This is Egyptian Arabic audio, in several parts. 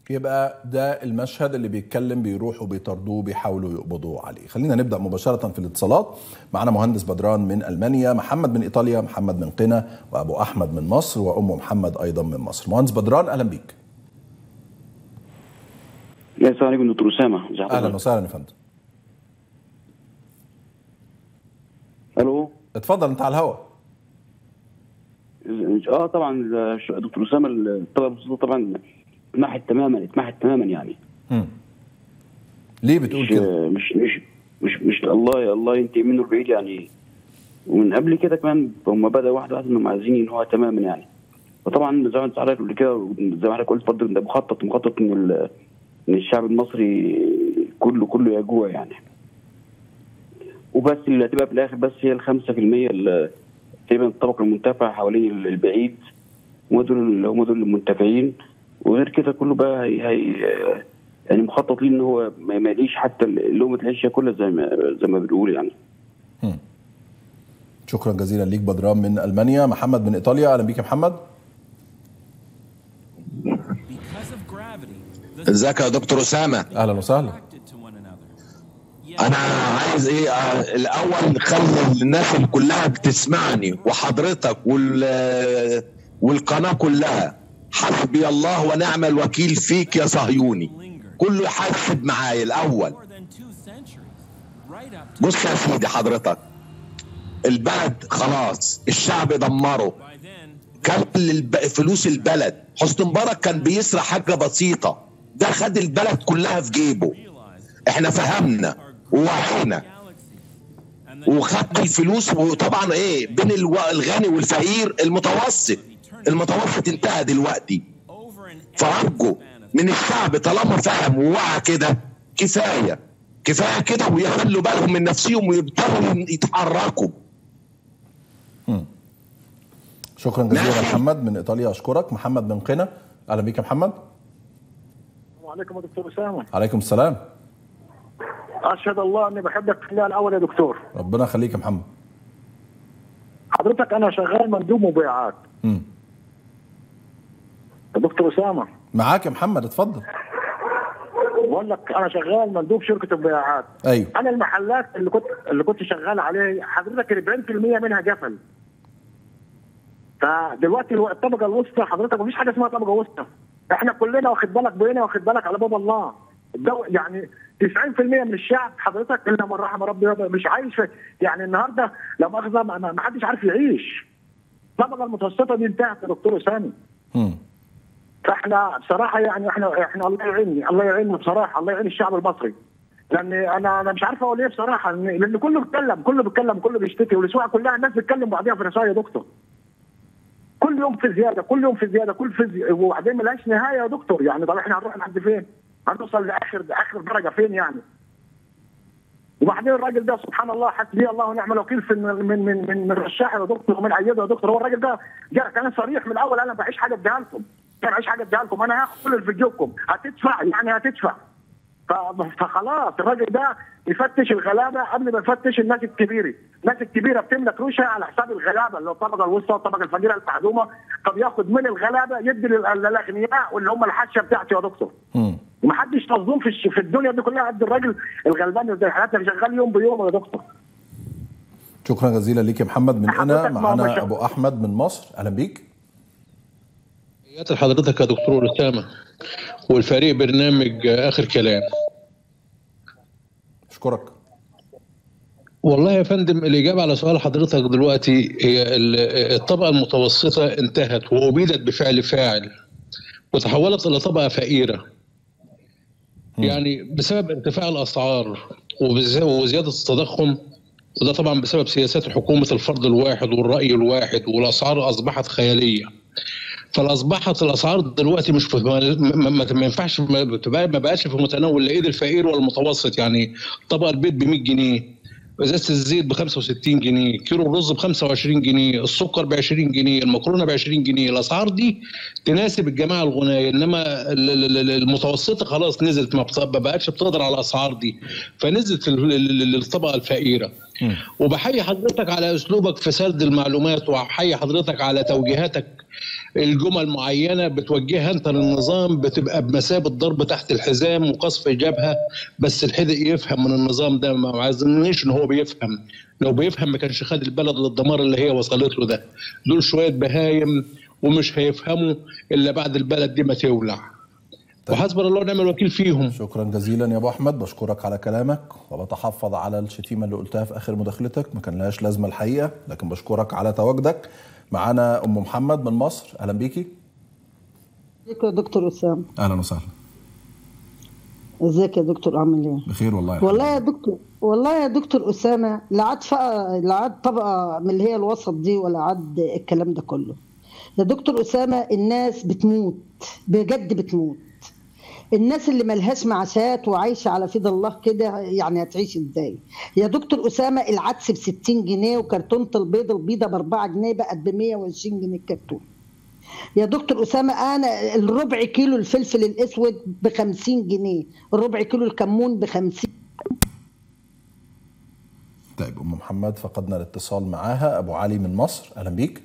يبقى ده المشهد اللي بيتكلم بيروحوا بيطردوه بيحاولوا يقبضوا عليه خلينا نبدا مباشره في الاتصالات معنا مهندس بدران من المانيا محمد من ايطاليا محمد من قنا وابو احمد من مصر وام محمد ايضا من مصر مهندس بدران اهلا بيك يا السلام عليكم دكتور اسامه ازي اهلا حضرتك؟ وسهلا يا فندم الو اتفضل انت على الهواء اه طبعا الش- دكتور اسامه الطلبه المتوسطه طبعا اتمحت تماما اتمحت تماما يعني مم. ليه بتقول مش كده مش مش مش مش الله يا الله ينتهي منه البعيد يعني ومن قبل كده كمان هم بدأوا واحده واحده انهم عايزين ينهوها تماما يعني وطبعا زي ما انت حضرتك قبل كده زي ما حضرتك قلت برضه ده مخطط مخطط ان ال- ان الشعب المصري كله كله يجوع يعني وبس اللي هتبقى في الاخر بس هي ال 5% اللي تقريبا الطبقه المنتفعه حوالين البعيد هم دول اللي هم دول المنتفعين وغير كده كله بقى هي هي يعني مخطط ليه ان هو ما ما يلاقيش حتى لقمه العيش ياكلها زي ما زي ما بنقول يعني شكرا جزيلا ليك بدران من المانيا محمد من ايطاليا اهلا بيك يا محمد Because of gravity, the ازيك يا دكتور اسامه اهلا وسهلا attracted to one another. انا عايز ايه آه، الاول خلي الناس اللي كلها بتسمعني وحضرتك وال والقناه كلها حسبي الله ونعم الوكيل فيك يا صهيوني كله يحاسب معايا الاول More than two centuries, right up to بص يا سيدي حضرتك البلد خلاص الشعب دمره by then. كل الب... فلوس البلد حسني مبارك كان بيسرق حاجه بسيطه ده خد البلد كلها في جيبه Realize احنا فهمنا ووعينا galaxy and the وخد الفلوس وطبعا ايه بين الو... الغني والفقير المتوسط المتوسط انتهى دلوقتي over an فارجو من الشعب طالما فهم ووعى كده كفايه كفايه كده ويخلوا بالهم من نفسهم ويبطلوا يتحركوا شكرا جزيلا يا ماشي. محمد من ايطاليا اشكرك محمد من قنا اهلا بيك يا محمد وعليكم يا دكتور اسامه عليكم السلام اشهد الله اني بحبك في الله الاول يا دكتور ربنا يخليك يا محمد حضرتك انا شغال مندوب مبيعات مم. يا دكتور اسامه معاك يا محمد اتفضل بقول لك انا شغال مندوب شركه مبيعات ايوه انا المحلات اللي كنت اللي كنت شغال عليه حضرتك 40% منها جفل فدلوقتي الو- الطبقه الوسطى حضرتك مفيش حاجه اسمها طبقه وسطى احنا كلنا واخد بالك بقينا واخد بالك على باب الله الدو يعني 90% من الشعب حضرتك الا من رحم ربي مش عايش في يعني النهارده لو مؤاخذه ما ما حدش عارف يعيش الطبقه المتوسطه دي انتهت يا دكتور اسامه مم. فاحنا بصراحه يعني احنا احنا الله يعيني الله يعيننا بصراحه الله يعين الشعب المصري لان انا انا مش عارف اقول ايه بصراحه لان لأن كله بيتكلم كله بيتكلم كله بيشتكي والاسواق كلها الناس بتتكلم بعضيها في رسائل يا دكتور كل يوم في زياده كل يوم في زياده كل في زي... وبعدين ملهاش نهايه يا دكتور يعني طب احنا هنروح لحد فين؟ هنوصل لاخر اخر درجه فين يعني؟ وبعدين الراجل ده سبحان الله حسبي الله ونعم الوكيل في من من من من, من رشاح يا دكتور ومن عيده يا دكتور هو الراجل ده جاء كان صريح من الاول انا بعيش حاجه اديها لكم انا بعيش حاجه اديها لكم انا هاخد كل اللي في جيبكم هتدفع يعني هتدفع ف- فخلاص الراجل ده يفتش الغلابه قبل ما يفتش الناس الكبيره، الناس الكبيره بتملك روشها على حساب الغلابه اللي هو الطبقه الوسطى والطبقه الفقيره المعدومه طب ياخد من الغلابه يدي لل- للاغنياء واللي هم الحشه بتاعته يا دكتور. مم. ومحدش مظلوم في الش- في الدنيا دي كلها قد الراجل الغلبان زي حالاتنا اللي شغال يوم بيوم يا دكتور. شكرا جزيلا ليك يا محمد من قنا حضرتك ما- معانا ما شاء- ابو احمد من مصر اهلا بيك تحياتي لحضرتك يا دكتور اسامه والفريق برنامج اخر كلام اشكرك والله يا فندم الاجابه على سؤال حضرتك دلوقتي هي ال- الطبقه المتوسطه انتهت وابيدت بفعل فاعل وتحولت الى طبقه فقيره يعني بسبب ارتفاع الاسعار وبز- وزياده التضخم وده طبعا بسبب سياسات حكومه الفرد الواحد والراي الواحد والاسعار اصبحت خياليه فاصبحت الاسعار دلوقتي مش في ما, ما, ما- ما ينفعش ما بتبقى- ما بقاش في متناول لا ايد الفقير ولا المتوسط يعني طبق البيض ب 100 جنيه ازازه الزيت ب 65 جنيه كيلو الرز ب 25 جنيه السكر ب 20 جنيه المكرونه ب 20 جنيه الاسعار دي تناسب الجماعه الغنيه انما ال- ال- ال- المتوسطه خلاص نزلت ما بت- ما بقتش بتقدر على الاسعار دي فنزلت ال- ال- ال- للطبقه الفقيره وبحيي حضرتك على اسلوبك في سرد المعلومات وبحيي حضرتك على توجيهاتك الجمل معينه بتوجهها انت للنظام بتبقى بمثابه ضرب تحت الحزام وقصف جبهه بس الحدق يفهم من النظام ده ما عايزينش ان هو بيفهم لو بيفهم ما كانش خد البلد للدمار اللي هي وصلت له ده دول شويه بهايم ومش هيفهموا الا بعد البلد دي ما تولع وحسبنا الله ونعم الوكيل فيهم شكرا جزيلا يا ابو احمد بشكرك على كلامك وبتحفظ على الشتيمه اللي قلتها في اخر مداخلتك ما كان لهاش لازمه الحقيقه لكن بشكرك على تواجدك معانا ام محمد من مصر اهلا بيكي ازيك يا دكتور اسامه اهلا وسهلا ازيك يا دكتور عامل ايه بخير والله الحمد والله لله. يا دكتور والله يا دكتور اسامه لا عاد فقه لا عاد طبقه من اللي هي الوسط دي ولا عاد الكلام ده كله يا دكتور اسامه الناس بتموت بجد بتموت الناس اللي ملهاش معاشات وعايشه على فيد الله كده يعني هتعيش ازاي يا دكتور اسامه العدس ب 60 جنيه وكرتونه البيض البيضه ب 4 جنيه بقت ب 120 جنيه الكرتون يا دكتور اسامه انا الربع كيلو الفلفل الاسود ب 50 جنيه الربع كيلو الكمون ب 50 طيب ام محمد فقدنا الاتصال معاها ابو علي من مصر اهلا بيك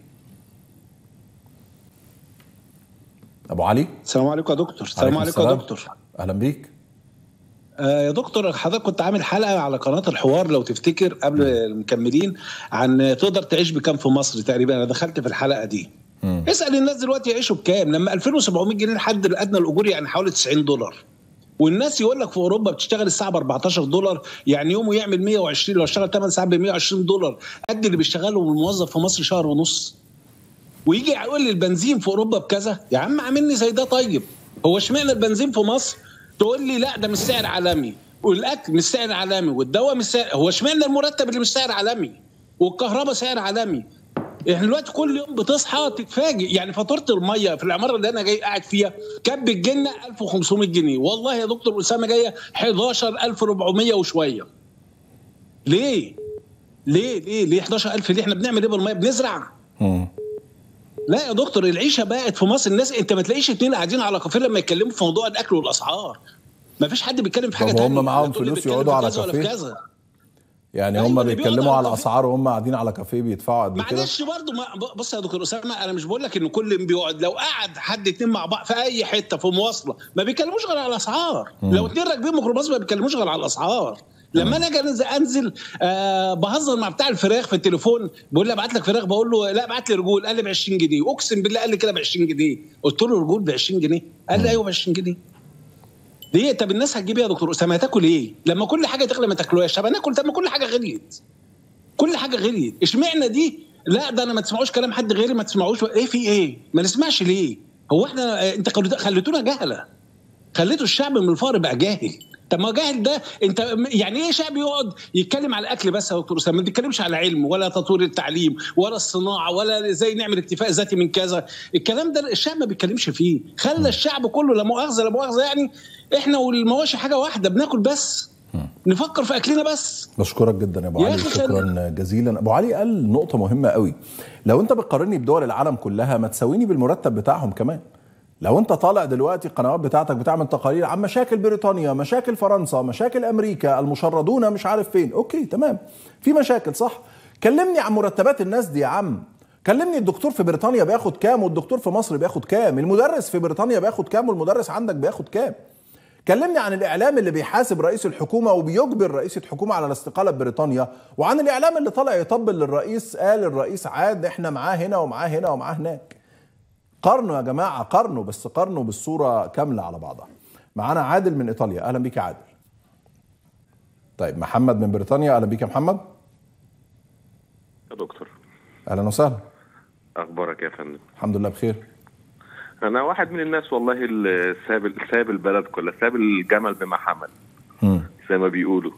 ابو علي السلام عليكم يا دكتور السلام عليكم عليكم يا السلام. دكتور اهلا بيك آه يا دكتور حضرتك كنت عامل حلقه على قناه الحوار لو تفتكر قبل المكملين عن تقدر تعيش بكام في مصر تقريبا انا دخلت في الحلقه دي مم. اسال الناس دلوقتي يعيشوا بكام لما 2700 جنيه الحد الادنى الاجور يعني حوالي 90 دولار والناس يقول لك في اوروبا بتشتغل الساعه ب 14 دولار يعني يومه يعمل 120 لو اشتغل 8 ساعات ب 120 دولار قد اللي بيشتغله الموظف في مصر شهر ونص ويجي يقول لي البنزين في اوروبا بكذا يا عم عاملني زي ده طيب هو اشمعنى البنزين في مصر تقول لي لا ده مش سعر عالمي والاكل مش سعر عالمي والدواء مش سعر هو اشمعنى المرتب اللي مش سعر عالمي والكهرباء سعر عالمي احنا دلوقتي كل يوم بتصحى تتفاجئ يعني فاتوره الميه في العماره اللي انا جاي قاعد فيها كانت بتجيلنا 1500 جنيه والله يا دكتور اسامه جايه 11400 وشويه ليه؟ ليه ليه ليه 11000 ليه احنا بنعمل ايه بالميه بنزرع مم. لا يا دكتور العيشه بقت في مصر الناس انت ما تلاقيش اتنين قاعدين على كافيه لما يتكلموا في موضوع الاكل والاسعار ما فيش حد بيتكلم في حاجه طب هم تانية. معاهم لا تقول لي فلوس بيتكلم يقعدوا في على كذا ولا في كافيه؟ كذا. يعني أيوة، هم اللي بيتكلموا بيقعد على على اسعار وهم قاعدين على كافيه بيدفعوا قد كده معلش برضه ما بص يا دكتور اسامه انا مش بقول لك ان كل بيقعد لو قعد حد اتنين مع بعض في اي حته في مواصله ما بيتكلموش غير على الاسعار لو اتنين راكبين ميكروباص ما بيتكلموش غير على الاسعار لما انا اجي انزل انزل آه بهزر مع بتاع الفراخ في التليفون بقول له ابعت لك فراخ بقول له لا ابعت لي رجول قال لي ب 20 جنيه اقسم بالله قال لي كده ب 20 جنيه قلت له رجول ب 20 جنيه قال لي ايوه ب 20 جنيه ليه طب الناس هتجيب ايه يا دكتور اسامه هتاكل ايه لما كل حاجه تغلى ما تاكلوهاش طب هناكل طب ما كل حاجه غليت كل حاجه غليت اشمعنى دي لا ده انا ما تسمعوش كلام حد غيري ما تسمعوش ايه في ايه ما نسمعش ليه هو احنا آه، انت خليت- خليتونا جهله خليتوا الشعب من الفقر بقى جاهل طب ما جاهل ده انت يعني ايه شعب يقعد يتكلم على الاكل بس يا دكتور اسامه ما بيتكلمش على علم ولا تطوير التعليم ولا الصناعه ولا ازاي نعمل اكتفاء ذاتي من كذا الكلام ده الشعب ما بيتكلمش فيه خلى الشعب كله لا مؤاخذه لا مؤاخذه يعني احنا والمواشي حاجه واحده بناكل بس نفكر في اكلنا بس بشكرك جدا يا ابو يا علي أخي شكرا جزيلا ابو علي قال نقطه مهمه قوي لو انت بتقارني بدول العالم كلها ما تساويني بالمرتب بتاعهم كمان لو انت طالع دلوقتي القنوات بتاعتك بتعمل تقارير عن مشاكل بريطانيا مشاكل فرنسا مشاكل امريكا المشردون مش عارف فين اوكي تمام في مشاكل صح كلمني عن مرتبات الناس دي يا عم كلمني الدكتور في بريطانيا بياخد كام والدكتور في مصر بياخد كام المدرس في بريطانيا بياخد كام والمدرس عندك بياخد كام كلمني عن الاعلام اللي بيحاسب رئيس الحكومه وبيجبر رئيسه حكومه على الاستقاله ببريطانيا وعن الاعلام اللي طالع يطبل للرئيس قال الرئيس عاد احنا معاه هنا ومعاه هنا ومعاه هناك قارنوا يا جماعه قارنوا بس قارنوا بالصوره كامله على بعضها معانا عادل من ايطاليا اهلا بيك يا عادل طيب محمد من بريطانيا اهلا بيك يا محمد يا دكتور اهلا وسهلا اخبارك يا فندم الحمد لله بخير انا واحد من الناس والله اللي ساب ساب البلد كلها ساب الجمل بما حمل مم. زي ما بيقولوا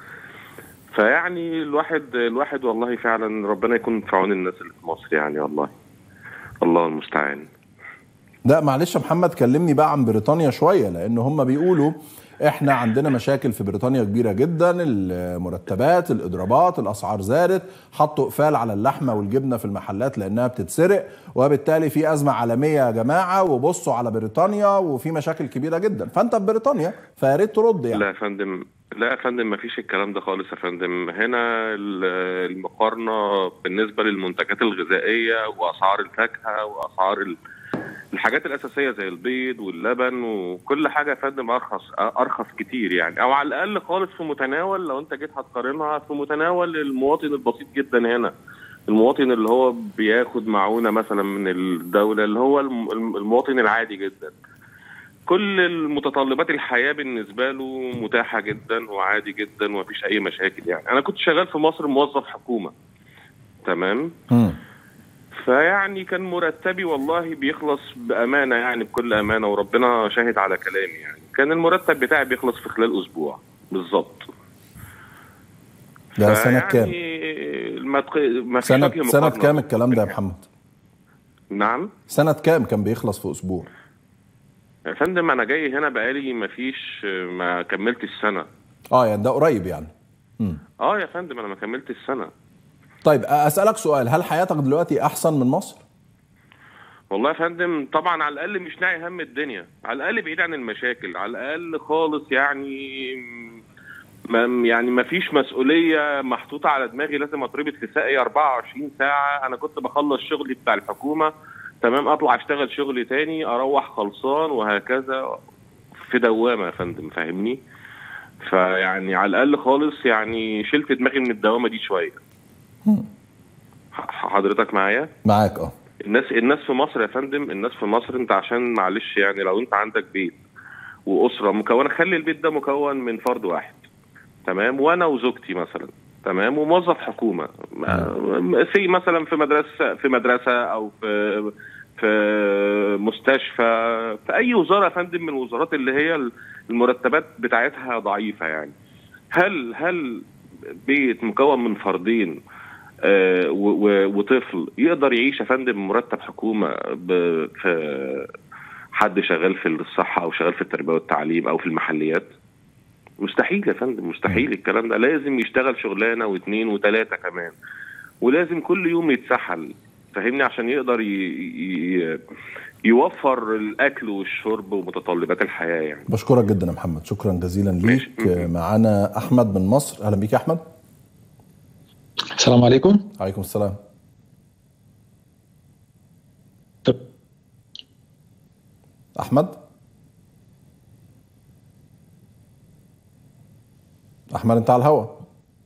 فيعني الواحد الواحد والله فعلا ربنا يكون في عون الناس اللي في مصر يعني والله الله المستعان لا معلش يا محمد كلمني بقى عن بريطانيا شويه لان هم بيقولوا احنا عندنا مشاكل في بريطانيا كبيره جدا المرتبات الاضرابات الاسعار زادت حطوا قفال على اللحمه والجبنه في المحلات لانها بتتسرق وبالتالي في ازمه عالميه يا جماعه وبصوا على بريطانيا وفي مشاكل كبيره جدا فانت في بريطانيا فيا ريت ترد يعني لا يا فندم لا يا فندم ما فيش الكلام ده خالص يا فندم هنا ال- المقارنة بالنسبة للمنتجات الغذائية وأسعار الفاكهة وأسعار ال- الحاجات الاساسيه زي البيض واللبن وكل حاجه يا فندم ارخص ارخص كتير يعني او على الاقل خالص في متناول لو انت جيت هتقارنها في متناول المواطن البسيط جدا هنا المواطن اللي هو بياخد معونه مثلا من الدوله اللي هو الم- الم- المواطن العادي جدا كل المتطلبات الحياه بالنسبه له متاحه جدا وعادي جدا ومفيش اي مشاكل يعني انا كنت شغال في مصر موظف حكومه تمام مم. فيعني كان مرتبي والله بيخلص بامانه يعني بكل امانه وربنا شاهد على كلامي يعني كان المرتب بتاعي بيخلص في خلال اسبوع بالظبط ده سنة كام؟ فيعني ما تق... ما فيش سنة وجه سنة مقارنة. كام الكلام ده يا محمد؟ نعم سنة كام كان بيخلص في أسبوع؟ يا فندم انا جاي هنا بقالي ما فيش ما كملتش السنه اه يعني ده قريب يعني مم. اه يا فندم انا ما كملتش السنه طيب أسألك سؤال هل حياتك دلوقتي أحسن من مصر؟ والله يا فندم طبعا على الاقل مش ناعي هم الدنيا على الاقل بعيد عن المشاكل على الاقل خالص يعني ما يعني ما فيش مسؤوليه محطوطه على دماغي لازم اتربط في ساقي 24 ساعه انا كنت بخلص شغلي بتاع الحكومه تمام اطلع اشتغل شغل تاني اروح خلصان وهكذا في دوامه يا فندم فاهمني فيعني على الاقل خالص يعني شلت دماغي من الدوامه دي شويه ح- حضرتك معايا معاك اه الناس الناس في مصر يا فندم الناس في مصر انت عشان معلش يعني لو انت عندك بيت واسره مكونه خلي البيت ده مكون من فرد واحد تمام وانا وزوجتي مثلا تمام وموظف حكومه في مثلا في مدرسه في مدرسه او في في مستشفى في اي وزاره يا فندم من الوزارات اللي هي المرتبات بتاعتها ضعيفه يعني هل هل بيت مكون من فردين آه، و- و- وطفل يقدر يعيش يا فندم بمرتب حكومه ب- في حد شغال في الصحه او شغال في التربيه والتعليم او في المحليات مستحيل يا فندم مستحيل الكلام ده لازم يشتغل شغلانه واثنين وثلاثه كمان ولازم كل يوم يتسحل فاهمني عشان يقدر ي... ي... يوفر الاكل والشرب ومتطلبات الحياه يعني بشكرك جدا يا محمد شكرا جزيلا ليك معانا أحمد من مصر أهلا بيك يا أحمد السلام عليكم عليكم السلام أحمد أحمد أنت على الهوا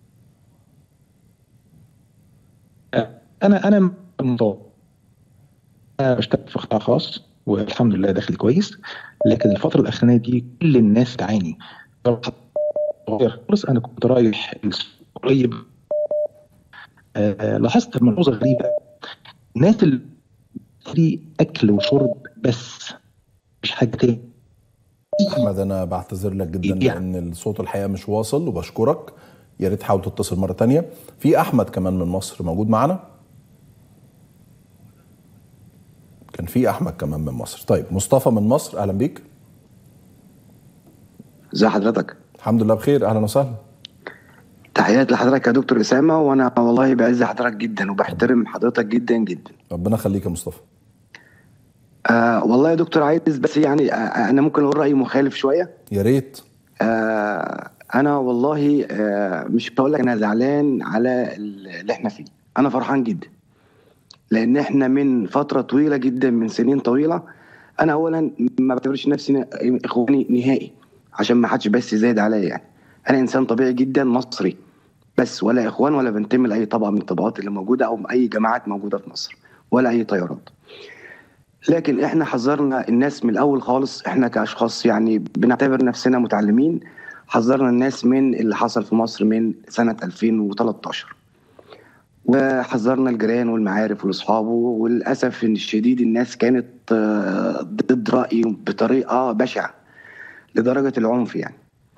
انا انا مطور انا بشتغل في قطاع خاص والحمد لله داخل كويس لكن الفتره الاخرانيه دي كل الناس تعاني خالص انا كنت رايح قريب آه لاحظت ملحوظه غريبه الناس اللي بتشتري اكل وشرب بس مش حاجه تاني أحمد أنا بعتذر لك جدا لأن الصوت الحقيقة مش واصل وبشكرك يا ريت تحاول تتصل مرة تانية في أحمد كمان من مصر موجود معانا كان في أحمد كمان من مصر طيب مصطفى من مصر أهلا بيك ازي حضرتك الحمد لله بخير أهلا وسهلا تحياتي لحضرتك يا دكتور اسامه وانا والله بعز حضرتك جدا وبحترم حضرتك جدا جدا ربنا يخليك يا مصطفى آه والله يا دكتور عايز بس يعني آه انا ممكن اقول راي مخالف شويه يا ريت آه انا والله آه مش بقول لك انا زعلان على اللي احنا فيه انا فرحان جدا لان احنا من فتره طويله جدا من سنين طويله انا اولا ما بعتبرش نفسي اخواني نهائي عشان ما حدش بس زايد عليا يعني انا انسان طبيعي جدا مصري بس ولا اخوان ولا بنتمي لاي طبقه من الطبقات اللي موجوده او اي جماعات موجوده في مصر ولا اي طيارات لكن احنا حذرنا الناس من الاول خالص احنا كاشخاص يعني بنعتبر نفسنا متعلمين حذرنا الناس من اللي حصل في مصر من سنه 2013 وحذرنا الجيران والمعارف والاصحاب وللاسف الشديد الناس كانت ضد رايي بطريقه بشعه لدرجه العنف يعني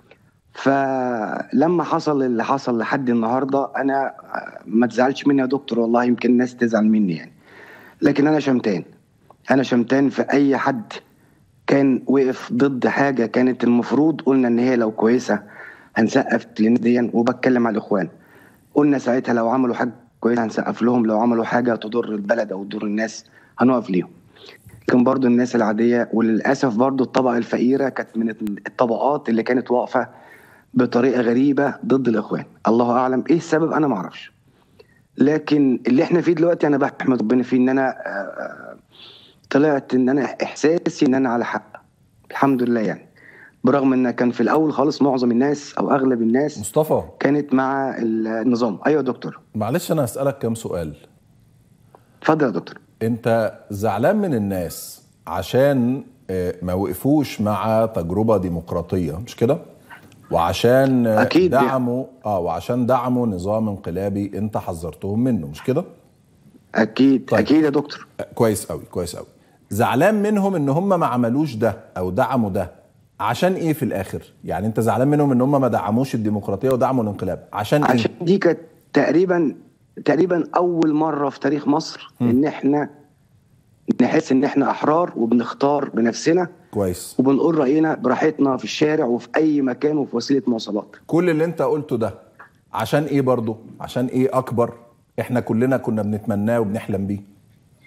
فلما حصل اللي حصل لحد النهارده انا ما تزعلش مني يا دكتور والله يمكن الناس تزعل مني يعني لكن انا شمتان انا شمتان في اي حد كان وقف ضد حاجه كانت المفروض قلنا ان هي لو كويسه هنسقف للناس دي وبتكلم على الاخوان قلنا ساعتها لو عملوا حاجه كويسه هنسقف لهم لو عملوا حاجه تضر البلد او تضر الناس هنقف ليهم لكن برضو الناس العاديه وللاسف برضو الطبقه الفقيره كانت من الطبقات اللي كانت واقفه بطريقه غريبه ضد الاخوان الله اعلم ايه السبب انا ما اعرفش لكن اللي احنا فيه دلوقتي انا بحمد ربنا فيه ان انا طلعت ان انا احساسي ان انا على حق الحمد لله يعني برغم ان كان في الاول خالص معظم الناس او اغلب الناس مصطفى كانت مع النظام ايوه يا دكتور معلش انا هسالك كام سؤال اتفضل يا دكتور انت زعلان من الناس عشان آه، ما وقفوش مع تجربه ديمقراطيه مش كده وعشان آه، أكيد يعني. دعموا اه وعشان دعموا نظام انقلابي انت حذرتهم منه مش كده اكيد طيب. اكيد يا دكتور آه، كويس قوي كويس قوي زعلان منهم ان هم ما عملوش ده او دعموا ده عشان ايه في الاخر يعني انت زعلان منهم ان هم ما دعموش الديمقراطيه ودعموا الانقلاب عشان ايه عشان دي كانت تقريبا تقريبا اول مره في تاريخ مصر ان احنا نحس ان احنا احرار وبنختار بنفسنا كويس وبنقول راينا براحتنا في الشارع وفي اي مكان وفي وسيله مواصلات كل اللي انت قلته ده عشان ايه برضو عشان ايه اكبر احنا كلنا كنا بنتمناه وبنحلم بيه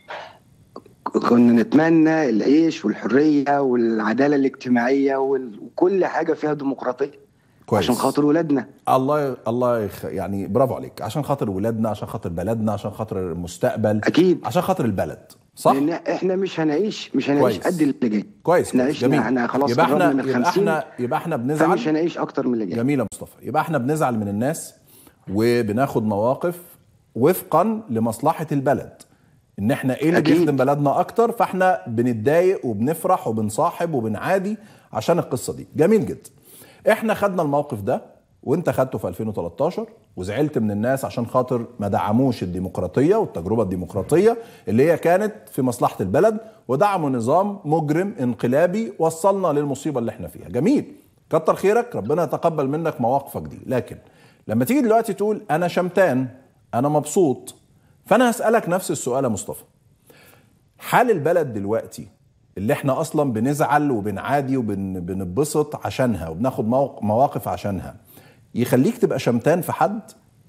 كنا نتمنى العيش والحريه والعداله الاجتماعيه وال- وكل حاجه فيها ديمقراطيه كويس عشان خاطر ولادنا الله الله يخ... يعني برافو عليك عشان خاطر ولادنا عشان خاطر بلدنا عشان خاطر المستقبل اكيد عشان خاطر البلد صح لان احنا مش هنعيش مش هنعيش كويس. قد اللي جاي كويس احنا كويس. عشنا جميل احنا خلاص يبقى قربنا احنا من يبقى 50 احنا يبقى احنا فمش بنزعل هنعيش اكتر من اللي جاي جميل يا مصطفى يبقى احنا بنزعل من الناس وبناخد مواقف وفقا لمصلحه البلد ان احنا ايه اللي أكيد. بيخدم بلدنا اكتر فاحنا بنتضايق وبنفرح وبنصاحب وبنعادي عشان القصه دي جميل جدا احنا خدنا الموقف ده وانت خدته في 2013 وزعلت من الناس عشان خاطر ما دعموش الديمقراطيه والتجربه الديمقراطيه اللي هي كانت في مصلحه البلد ودعموا نظام مجرم انقلابي وصلنا للمصيبه اللي احنا فيها جميل كتر خيرك ربنا يتقبل منك مواقفك دي لكن لما تيجي دلوقتي تقول انا شمتان انا مبسوط فانا هسالك نفس السؤال يا مصطفى حال البلد دلوقتي اللي احنا اصلا بنزعل وبنعادي وبنبسط عشانها وبناخد موق- مواقف عشانها يخليك تبقى شمتان في حد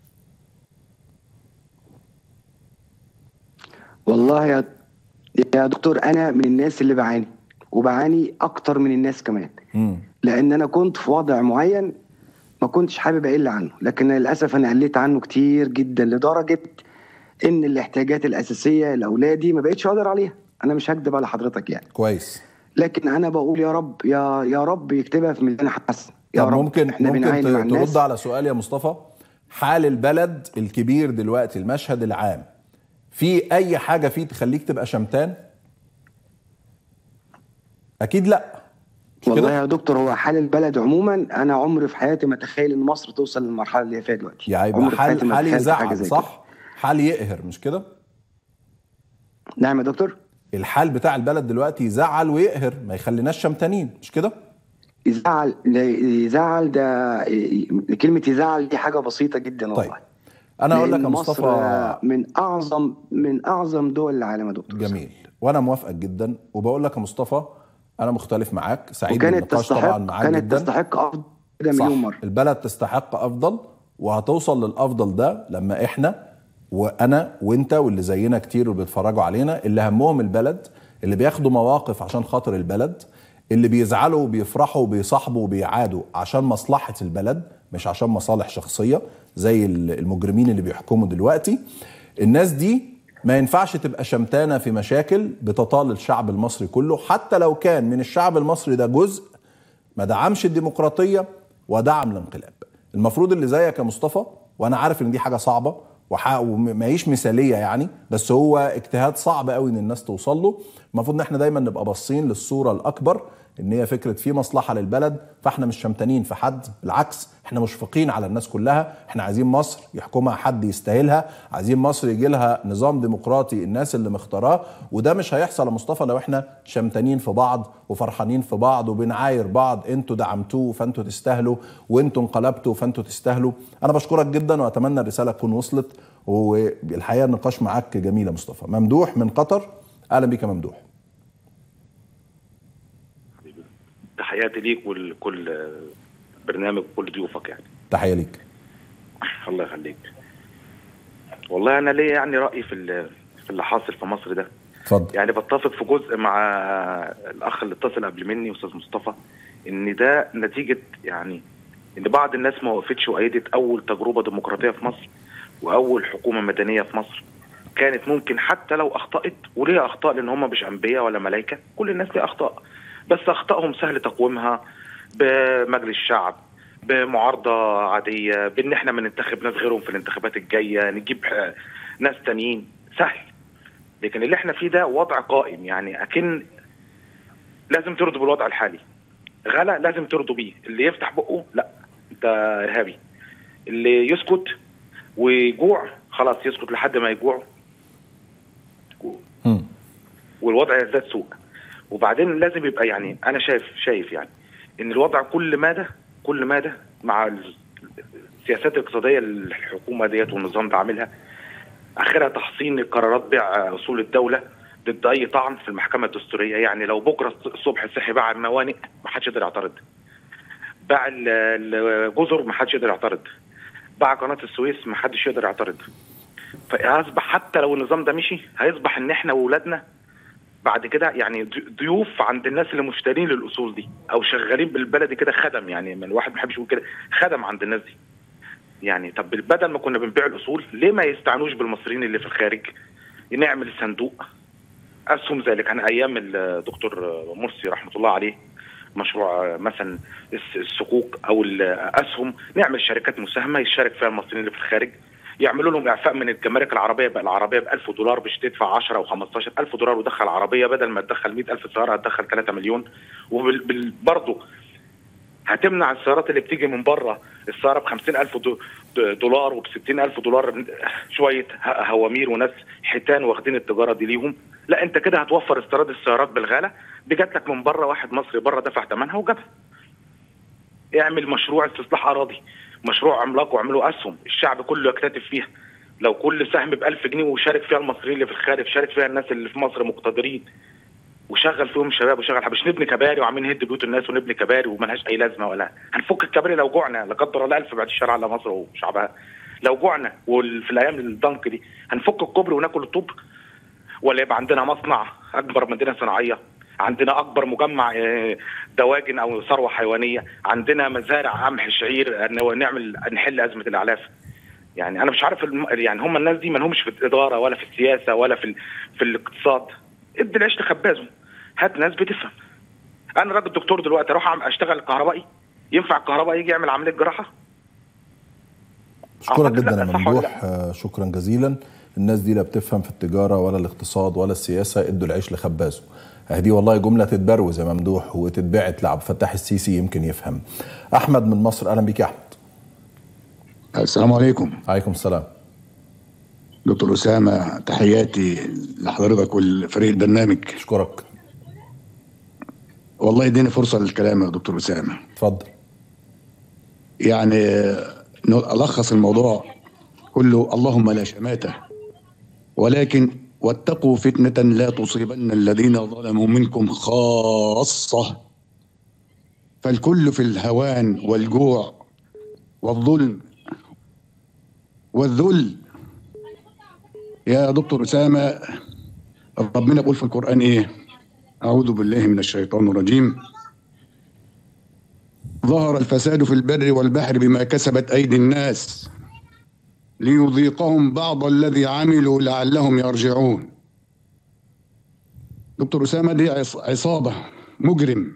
والله يا يا دكتور انا من الناس اللي بعاني وبعاني اكتر من الناس كمان مم. لان انا كنت في وضع معين ما كنتش حابب اقل عنه لكن للاسف انا قلت عنه كتير جدا لدرجه ان الاحتياجات الاساسيه لاولادي ما بقتش اقدر عليها انا مش هكدب على حضرتك يعني كويس لكن انا بقول يا رب يا يا رب يكتبها في ميزان حسن يا طب رب ممكن احنا ممكن بنعاني مع ت- الناس ترد على سؤال يا مصطفى حال البلد الكبير دلوقتي المشهد العام في اي حاجه فيه تخليك تبقى شمتان اكيد لا مش والله كده؟ يا دكتور هو حال البلد عموما انا عمري في حياتي ما اتخيل ان مصر توصل للمرحله اللي هي فيها دلوقتي يعني يبقى عمري في حياتي حال ما حال تخيلت حاجة يزعل زي صح حال يقهر مش كده كده. نعم يا دكتور الحال بتاع البلد دلوقتي يزعل ويقهر ما يخليناش شمتانين مش كده يزعل يزعل ده كلمه يزعل دي حاجه بسيطه جدا والله طيب انا اقول لك يا لأن مصطفى مصر من اعظم من اعظم دول العالم يا دكتور جميل وانا موافقك جدا وبقول لك يا مصطفى انا مختلف معاك سعيد وكانت بالنقاش تستحق طبعا معاك كانت جدا تستحق افضل كده صح مليون مره البلد تستحق افضل وهتوصل للافضل ده لما احنا وانا وانت واللي زينا كتير واللي بيتفرجوا علينا اللي همهم البلد اللي بياخدوا مواقف عشان خاطر البلد اللي بيزعلوا وبيفرحوا وبيصاحبوا وبيعادوا عشان مصلحة البلد مش عشان مصالح شخصية زي المجرمين اللي بيحكموا دلوقتي الناس دي ما ينفعش تبقى شمتانة في مشاكل بتطال الشعب المصري كله حتى لو كان من الشعب المصري ده جزء ما دعمش الديمقراطية ودعم الانقلاب المفروض اللي زيك يا مصطفى وانا عارف ان دي حاجة صعبة وح- وماهيش مثالية يعني بس هو اجتهاد صعب قوي ان الناس توصل له المفروض ان احنا دايما نبقى باصين للصورة الاكبر ان هي فكرة في مصلحة للبلد فاحنا مش شمتانين في حد بالعكس احنا مشفقين على الناس كلها احنا عايزين مصر يحكمها حد يستاهلها عايزين مصر يجي لها نظام ديمقراطي الناس اللي مختاراه وده مش هيحصل يا مصطفى لو احنا شمتانين في بعض وفرحانين في بعض وبنعاير بعض انتوا دعمتوه فانتوا تستاهلوا وانتوا انقلبتوا فانتوا تستاهلوا انا بشكرك جدا واتمنى الرساله تكون وصلت والحقيقه النقاش معاك جميل يا مصطفى ممدوح من قطر اهلا بيك يا ممدوح تحياتي ليك ولكل برنامج وكل ضيوفك يعني تحيه ليك الله يخليك والله انا ليا يعني راي في ال- في اللي حاصل في مصر ده اتفضل يعني بتفق في جزء مع الاخ اللي اتصل قبل مني استاذ مصطفى ان ده نتيجه يعني ان بعض الناس ما وقفتش وايدت اول تجربه ديمقراطيه في مصر واول حكومه مدنيه في مصر كانت ممكن حتى لو اخطات وليه اخطاء لان هم مش انبياء ولا ملائكه كل الناس ليها اخطاء بس اخطائهم سهل تقويمها بمجلس الشعب بمعارضه عاديه بان احنا بننتخب ناس غيرهم في الانتخابات الجايه نجيب آه، ناس تانيين سهل لكن اللي احنا فيه ده وضع قائم يعني اكن لازم ترضوا بالوضع الحالي غلا لازم ترضوا بيه اللي يفتح بقه لا انت ارهابي اللي يسكت ويجوع خلاص يسكت لحد ما يجوع مم. والوضع يزداد سوء وبعدين لازم يبقى يعني انا شايف شايف يعني ان الوضع كل مدى كل مدى مع ال- السياسات الاقتصاديه اللي الحكومه ديت والنظام ده عاملها اخرها تحصين قرارات بيع اصول الدوله ضد اي طعن في المحكمه الدستوريه يعني لو بكره الصبح صحي باع الموانئ ما حدش يقدر يعترض باع ال- الجزر ما حدش يقدر يعترض باع قناه السويس ما حدش يقدر يعترض فاصبح حتى لو النظام ده مشي هيصبح ان احنا واولادنا بعد كده يعني ضي- ضيوف عند الناس اللي مشترين للاصول دي او شغالين بالبلدي كده خدم يعني من الواحد ما بيحبش يقول كده خدم عند الناس دي يعني طب بدل ما كنا بنبيع الاصول ليه ما يستعنوش بالمصريين اللي في الخارج نعمل صندوق اسهم زي اللي كان ايام الدكتور مرسي رحمه الله عليه مشروع مثلا الس- الصكوك او الاسهم نعمل شركات مساهمه يشارك فيها المصريين اللي في الخارج يعملوا لهم اعفاء من الجمارك العربيه بقى العربيه ب 1000 دولار مش تدفع 10 او 15 الف دولار ودخل عربيه بدل ما تدخل 100000 سياره هتدخل 3 مليون وبرضه هتمنع السيارات اللي بتيجي من بره السياره ب 50000 دو- دو- دولار وب 60000 دولار شويه ه- هوامير وناس حيتان واخدين التجاره دي ليهم لا انت كده هتوفر استيراد السيارات بالغالة دي جات لك من بره واحد مصري بره دفع ثمنها وجابها اعمل مشروع استصلاح اراضي مشروع عملاق واعمله اسهم الشعب كله يكتتب فيها لو كل سهم ب 1000 جنيه وشارك فيها المصريين اللي في الخارج شارك فيها الناس اللي في مصر مقتدرين وشغل فيهم شباب وشغل مش نبني كباري وعاملين نهد بيوت الناس ونبني كباري وملهاش اي لازمه ولا هنفك الكباري لو جوعنا لا قدر الله الف بعد الشر على مصر وشعبها لو جوعنا وفي الايام الضنك دي هنفك الكوبري وناكل الطوب ولا يبقى عندنا مصنع اكبر مدينه صناعيه عندنا اكبر مجمع آه، دواجن او ثروه حيوانيه عندنا مزارع قمح شعير إن نعمل نحل ازمه الاعلاف يعني انا مش عارف الم... يعني هم الناس دي ما لهمش في الاداره ولا في السياسه ولا في ال... في الاقتصاد ادي العيش لخبازه هات ناس بتفهم انا راجل دكتور دلوقتي اروح أعمل- اشتغل كهربائي ينفع الكهربائي يجي يعمل عمليه جراحه اشكرك أعتقد جدا لا، يا صح ولا ممدوح آه، شكرا جزيلا الناس دي لا بتفهم في التجاره ولا الاقتصاد ولا السياسه ادوا العيش لخبازه هدي والله جمله تتبروز يا ممدوح وتتبعت لعبد الفتاح السيسي يمكن يفهم احمد من مصر اهلا بيك يا احمد السلام عليكم عليكم السلام دكتور أسامة تحياتي لحضرتك والفريق البرنامج اشكرك والله اديني فرصة للكلام يا دكتور أسامة اتفضل يعني ألخص الموضوع كله اللهم لا شماتة ولكن واتقوا فتنة لا تصيبن الذين ظلموا منكم خاصة فالكل في الهوان والجوع والظلم والذل يا دكتور أسامة ربنا بيقول في القرآن إيه أعوذ بالله من الشيطان الرجيم ظهر الفساد في البر والبحر بما كسبت أيدي الناس ليذيقهم بعض الذي عملوا لعلهم يرجعون دكتور أسامة دي عص- عصابة مجرم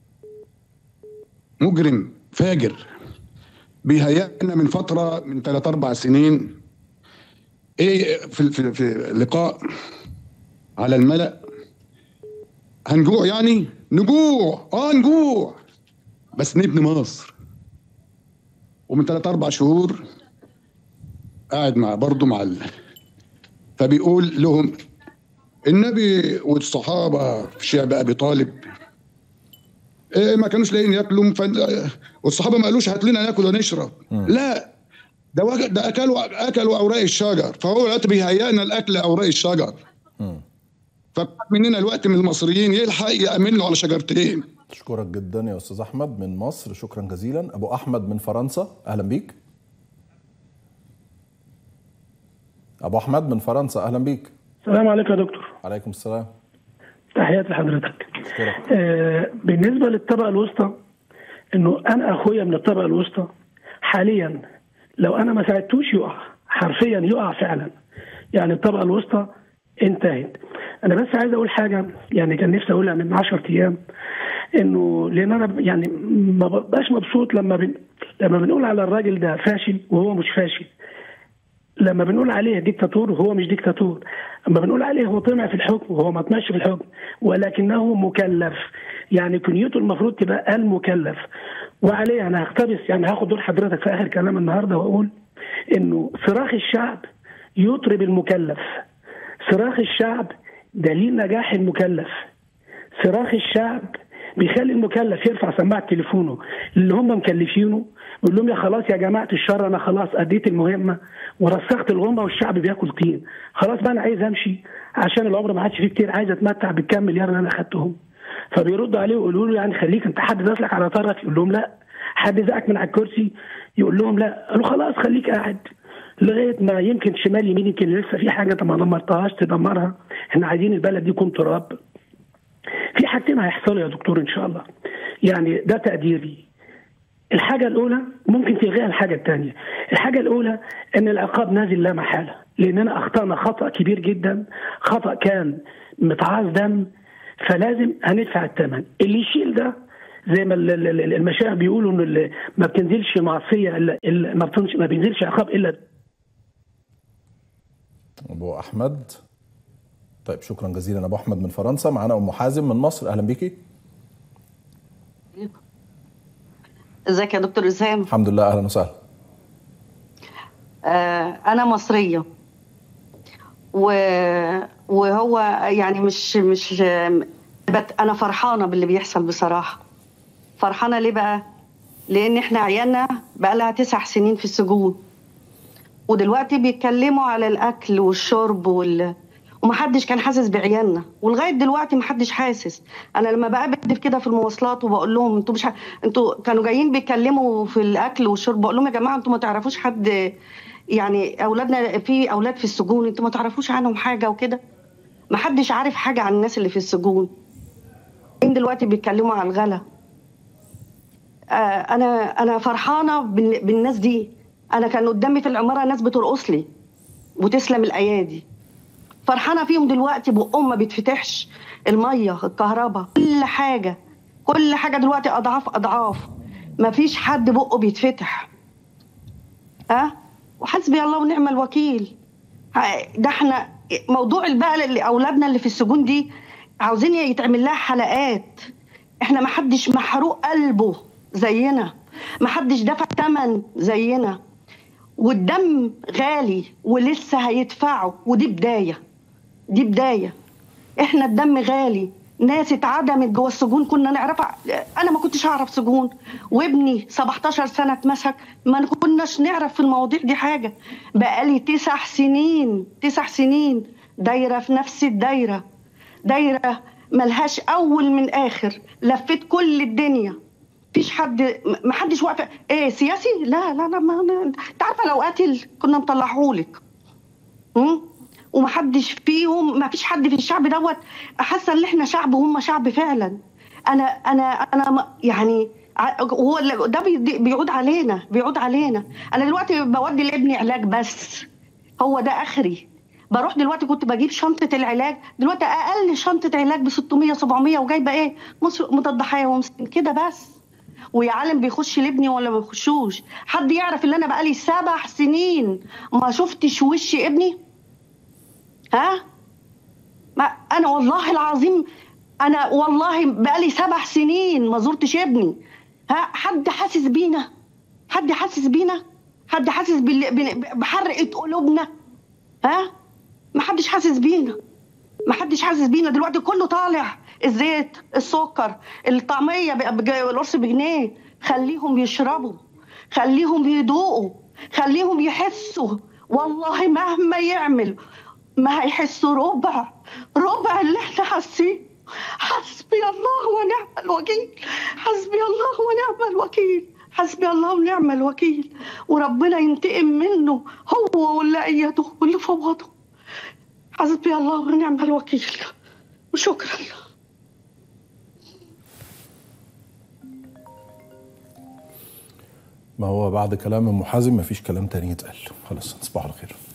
مجرم فاجر بيهيئنا من فترة من ثلاث أربع سنين إيه في, في, في لقاء على الملأ هنجوع يعني نجوع اه نجوع بس نبني مصر ومن ثلاث اربع شهور قاعد مع برضه مع ال... فبيقول لهم النبي والصحابه في شعب ابي طالب إيه ما كانوش لاقيين ياكلوا ف... والصحابه ما قالوش هات لنا ناكل ونشرب لا ده وج... ده اكلوا اكلوا اوراق الشجر فهو دلوقتي بيهيئنا الاكل اوراق الشجر فبعد مننا الوقت من المصريين يلحق يامن له على شجرتين اشكرك جدا يا استاذ احمد من مصر شكرا جزيلا ابو احمد من فرنسا اهلا بيك ابو احمد من فرنسا اهلا بيك السلام عليكم يا دكتور عليكم السلام تحياتي لحضرتك اشكرك آه بالنسبه للطبقه الوسطى انه انا اخويا من الطبقه الوسطى حاليا لو انا ما ساعدتوش يقع حرفيا يقع فعلا يعني الطبقه الوسطى انتهت انا بس عايز اقول حاجه يعني كان نفسي اقولها من 10 ايام انه لان انا يعني ما ببقاش مبسوط لما بن لما بنقول على الراجل ده فاشل وهو مش فاشل لما بنقول عليه ديكتاتور وهو مش ديكتاتور لما بنقول عليه هو طمع في الحكم وهو ما طمعش في الحكم ولكنه مكلف يعني كنيته المفروض تبقى المكلف وعليه انا هقتبس يعني هاخد دور حضرتك في اخر كلام النهارده واقول انه صراخ الشعب يطرب المكلف صراخ الشعب دليل نجاح المكلف صراخ الشعب بيخلي المكلف يرفع سماعه تليفونه اللي هم مكلفينه يقول لهم يا خلاص يا جماعه الشر انا خلاص اديت المهمه ورسخت الغمه والشعب بياكل طين خلاص بقى انا عايز امشي عشان العمر ما عادش فيه كتير عايز اتمتع بالكام مليار اللي انا اخدتهم فبيردوا عليه ويقولوا له يعني خليك انت حد داسلك على طرف يقول لهم لا حد زقك من على الكرسي يقول لهم لا قالوا خلاص خليك قاعد لغايه ما يمكن شمال يمين يمكن لسه في حاجه انت ما دمرتهاش تدمرها احنا عايزين البلد دي يكون تراب في حاجتين هيحصلوا يا دكتور ان شاء الله يعني ده تقديري الحاجه الاولى ممكن تلغيها الحاجه الثانيه الحاجه الاولى ان العقاب نازل لا محاله لاننا اخطانا خطا كبير جدا خطا كان متعاظ دم فلازم هندفع الثمن اللي يشيل ده زي ما ال- ال- ال- المشايخ بيقولوا ان ال- ما بتنزلش معصيه الا إلا- ما بتنزلش ما بينزلش عقاب الا ابو احمد طيب شكرا جزيلا ابو احمد من فرنسا معانا ام حازم من مصر اهلا بيكي ازيك يا دكتور اسام الحمد لله اهلا وسهلا آه انا مصريه و... وهو يعني مش مش بت... انا فرحانه باللي بيحصل بصراحه فرحانه ليه بقى لان احنا عيالنا بقى لها تسع سنين في السجون ودلوقتي بيتكلموا على الاكل والشرب وال... ومحدش كان حاسس بعيالنا ولغايه دلوقتي محدش حاسس انا لما بقابل كده في المواصلات وبقول لهم انتوا مش ح... انتوا كانوا جايين بيتكلموا في الاكل والشرب بقول لهم يا جماعه انتوا ما تعرفوش حد يعني اولادنا في اولاد في السجون انتوا ما تعرفوش عنهم حاجه وكده محدش عارف حاجه عن الناس اللي في السجون مين دلوقتي بيتكلموا على الغلا آه انا انا فرحانه بال- بالناس دي انا كان قدامي في العماره ناس بترقص لي وتسلم الايادي فرحانه فيهم دلوقتي بقهم ما بيتفتحش الميه الكهرباء كل حاجه كل حاجه دلوقتي اضعاف اضعاف ما فيش حد بقه بيتفتح ها وحسبي الله ونعم الوكيل ها، ده احنا موضوع بقى اللي اولادنا اللي في السجون دي عاوزين يتعمل لها حلقات احنا ما حدش محروق قلبه زينا ما حدش دفع ثمن زينا والدم غالي ولسه هيدفعه ودي بدايه دي بدايه احنا الدم غالي ناس اتعدمت جوه السجون كنا نعرفها انا ما كنتش اعرف سجون وابني 17 سنه اتمسك ما كناش نعرف في المواضيع دي حاجه بقالي تسع سنين تسع سنين دايره في نفس الدايره دايره ملهاش اول من اخر لفيت كل الدنيا مفيش حد ما حدش واقف ايه سياسي لا لا لا ما أنا- انت عارفه لو قاتل كنا مطلعهولك امم ومحدش فيهم ما فيش حد في الشعب دوت حاسه ان احنا شعب وهم شعب فعلا انا انا انا م- يعني ع- هو اللي- ده بي- بيعود علينا بيعود علينا انا دلوقتي بودي لابني علاج بس هو ده اخري بروح دلوقتي كنت بجيب شنطه العلاج دلوقتي اقل شنطه علاج ب 600 700 وجايبه ايه مص- مضاد حيوي كده بس ويا عالم بيخش لابني ولا ما بيخشوش حد يعرف ان انا بقالي سبع سنين ما شفتش وش ابني ها ما انا والله العظيم انا والله بقالي سبع سنين ما زرتش ابني ها حد حاسس بينا حد حاسس بينا حد حاسس بال- بال- بحرقه قلوبنا ها ما حدش حاسس بينا ما حدش حاسس بينا دلوقتي كله طالع الزيت السكر الطعميه بقى بج- القرص بجنيه خليهم يشربوا خليهم يدوقوا خليهم يحسوا والله مهما يعمل ما هيحسوا ربع ربع اللي احنا حاسين حسبي الله ونعم الوكيل حسبي الله ونعم الوكيل حسبي الله ونعم الوكيل وربنا ينتقم منه هو واللي ايده واللي فوضه حسبي الله ونعم الوكيل وشكرا ما هو بعد كلام ام حازم مفيش كلام تاني يتقال خلاص تصبحوا على خير